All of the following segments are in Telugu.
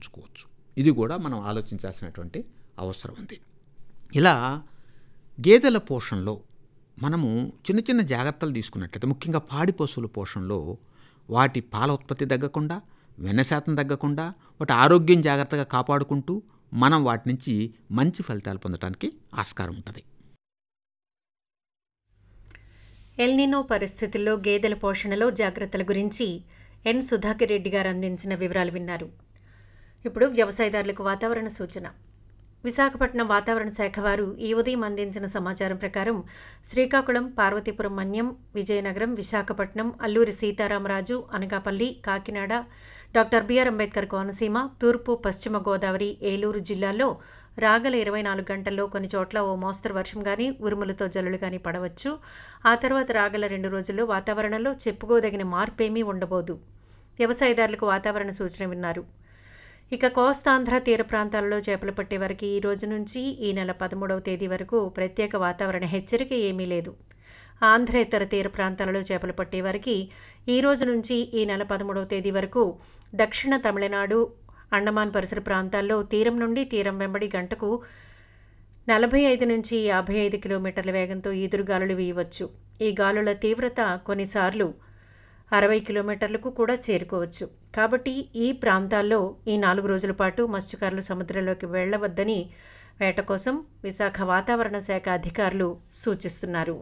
ఉంచుకోవచ్చు ఇది కూడా మనం ఆలోచించాల్సినటువంటి అవసరం ఉంది ఇలా గేదెల పోషణలో మనము చిన్న చిన్న జాగ్రత్తలు తీసుకున్నట్లయితే ముఖ్యంగా పాడి పశువుల పోషణలో వాటి పాల ఉత్పత్తి తగ్గకుండా వెన్న శాతం తగ్గకుండా వాటి ఆరోగ్యం జాగ్రత్తగా కాపాడుకుంటూ మనం వాటి నుంచి మంచి ఫలితాలు పొందడానికి ఆస్కారం ఉంటుంది ఎల్నినో పరిస్థితుల్లో గేదెల పోషణలో జాగ్రత్తల గురించి ఎన్ సుధాకర్ రెడ్డి గారు అందించిన వివరాలు విన్నారు ఇప్పుడు వ్యవసాయదారులకు వాతావరణ సూచన విశాఖపట్నం వాతావరణ శాఖ వారు ఈ ఉదయం అందించిన సమాచారం ప్రకారం శ్రీకాకుళం పార్వతీపురం మన్యం విజయనగరం విశాఖపట్నం అల్లూరి సీతారామరాజు అనకాపల్లి కాకినాడ డాక్టర్ బిఆర్ అంబేద్కర్ కోనసీమ తూర్పు పశ్చిమ గోదావరి ఏలూరు జిల్లాల్లో రాగల ఇరవై నాలుగు గంటల్లో కొన్ని చోట్ల ఓ మోస్తరు వర్షం కానీ ఉరుములతో జల్లులు కానీ పడవచ్చు ఆ తర్వాత రాగల రెండు రోజుల్లో వాతావరణంలో చెప్పుకోదగిన మార్పేమీ ఉండబోదు వ్యవసాయదారులకు వాతావరణ సూచన విన్నారు ఇక కోస్తాంధ్ర తీర ప్రాంతాలలో చేపలు పట్టే వారికి ఈ రోజు నుంచి ఈ నెల పదమూడవ తేదీ వరకు ప్రత్యేక వాతావరణ హెచ్చరిక ఏమీ లేదు ఆంధ్రేతర తీర ప్రాంతాలలో చేపలు పట్టే వారికి ఈ రోజు నుంచి ఈ నెల పదమూడవ తేదీ వరకు దక్షిణ తమిళనాడు అండమాన్ పరిసర ప్రాంతాల్లో తీరం నుండి తీరం వెంబడి గంటకు నలభై ఐదు నుంచి యాభై ఐదు కిలోమీటర్ల వేగంతో ఈదురుగాలులు వీయవచ్చు ఈ గాలుల తీవ్రత కొన్నిసార్లు అరవై కిలోమీటర్లకు కూడా చేరుకోవచ్చు కాబట్టి ఈ ప్రాంతాల్లో ఈ నాలుగు రోజుల పాటు మత్స్యకారులు సముద్రంలోకి వెళ్లవద్దని వేట కోసం విశాఖ వాతావరణ శాఖ అధికారులు సూచిస్తున్నారు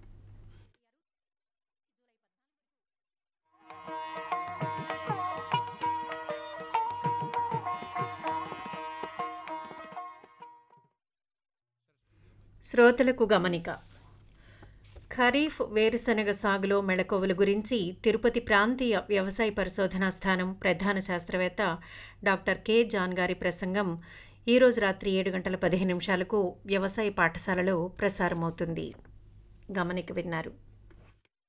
శ్రోతలకు గమనిక ఖరీఫ్ వేరుశనగ సాగులో మెళకువల గురించి తిరుపతి ప్రాంతీయ వ్యవసాయ పరిశోధనా స్థానం ప్రధాన శాస్త్రవేత్త డాక్టర్ కె జాన్ గారి ప్రసంగం ఈరోజు రాత్రి ఏడు గంటల పదిహేను నిమిషాలకు వ్యవసాయ పాఠశాలలో ప్రసారమవుతుంది గమనిక విన్నారు